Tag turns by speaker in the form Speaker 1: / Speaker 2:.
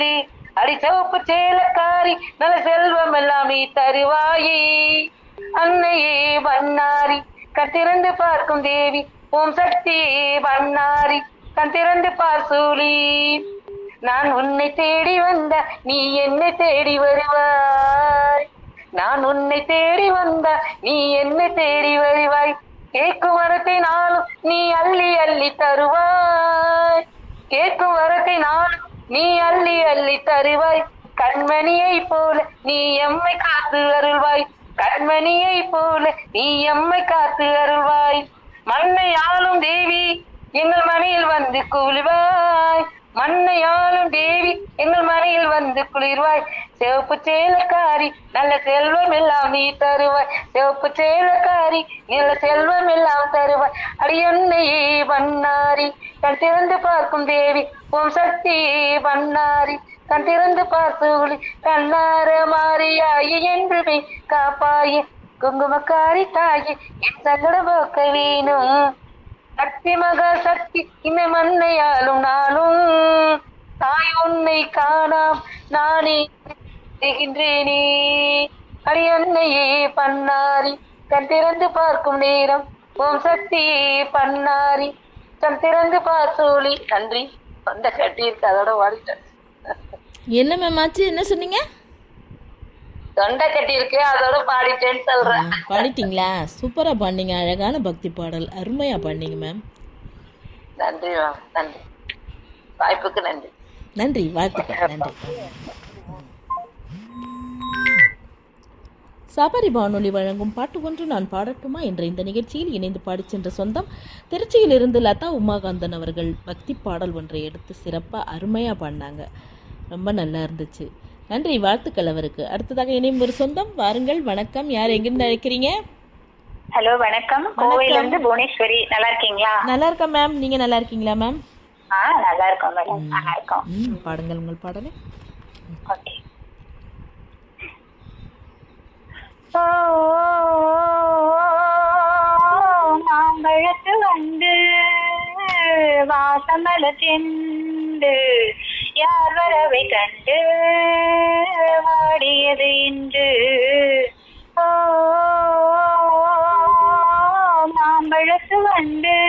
Speaker 1: அடி சிவப்பு சேலக்காரி நல்ல செல்வம் எல்லாம் நீ தருவாயே அன்னையே பண்ணாரி கண் திறந்து பார்க்கும் தேவி ஓம் சக்தியே பண்ணாரி கண் திறந்து பார் சூழி நான் உன்னை தேடி வந்த நீ என்னை தேடி வருவாய் நான் உன்னை தேடி வந்த நீ என்னை தேடி வருவாய் கேட்கும் வரத்தை நாளும் நீ அள்ளி அள்ளி தருவாய் கேட்கும் வரத்தை நாளும் நீ அள்ளி அள்ளி தருவாய் கண்மணியை போல நீ எம்மை காத்து அருள்வாய் கண்மணியை போல நீ எம்மை காத்து அருள்வாய் மண்ணை ஆளும் தேவி எங்கள் மனையில் வந்து குளிர்வாய் மண்ணை ஆளும் தேவி எங்கள் மனையில் வந்து குளிர்வாய் சிவப்பு சேலக்காரி நல்ல செல்வம் எல்லாம் நீ தருவாய் சிவப்பு சேலக்காரி நல்ல செல்வம் எல்லாம் தருவாய் அடியொன்னையே பண்ணாரி கண் திறந்து பார்க்கும் தேவி ஓம் சக்தியே பண்ணாரி கண் திறந்து பார்த்து கண்ணார மாறியாயி என்றுமே காப்பாயே குங்குமக்காரி தாயே என் சங்கட போக்க வேணும் சக்தி மகா சக்தி இந்த மண்ணையாலும் நாளும் தாய் உன்னை காணாம் நானே செய்கின்றேனே அடியன்னையே பண்ணாரி கண் திறந்து பார்க்கும் நேரம் ஓம் சக்தியே பண்ணாரி கண் திறந்து பார் சோழி நன்றி சொந்த கட்டி இருக்கு அதோட வாடிட்டேன்
Speaker 2: என்ன மேம் ஆச்சு என்ன சொன்னீங்க
Speaker 1: தொண்டை கட்டி இருக்கு அதோட பாடிட்டேன்னு சொல்றேன்
Speaker 2: பாடிட்டீங்களா சூப்பரா பாடினீங்க அழகான பக்தி பாடல் அருமையா பாடினீங்க மேம்
Speaker 1: நன்றி மேம் நன்றி வாய்ப்புக்கு நன்றி
Speaker 2: நன்றி வாழ்த்துக்கள் நன்றி சபரி வானொலி வழங்கும் பாட்டு ஒன்று நான் பாடட்டுமா என்ற இந்த நிகழ்ச்சியில் இணைந்து பாடிச் சென்ற சொந்தம் திருச்சியிலிருந்து லதா உமாகாந்தன் அவர்கள் பக்தி பாடல் ஒன்றை எடுத்து சிறப்பாக அருமையாக பாடினாங்க ரொம்ப நல்லா இருந்துச்சு நன்றி வாழ்த்துக்கள் அவருக்கு அடுத்ததாக இணையும் ஒரு சொந்தம் வாருங்கள் வணக்கம் யார் எங்கிருந்து அழைக்கிறீங்க
Speaker 3: ஹலோ வணக்கம் கோவையில இருந்து புவனேஸ்வரி நல்லா இருக்கீங்களா
Speaker 2: நல்லா இருக்கேன் மேம் நீங்கள் நல்லா இருக்கீங்களா மேம்
Speaker 3: ஆ நல்லா இருக்கோம் மேடம் நல்லா இருக்கோம்
Speaker 2: ம் பாடுங்கள் உங்கள் பாடலை
Speaker 3: ஓகே மாம்பழத்து வந்து வாசமல சென்று யார் வரவை கண்டு வாடியது இன்று ஓ மாம்பழத்து வந்து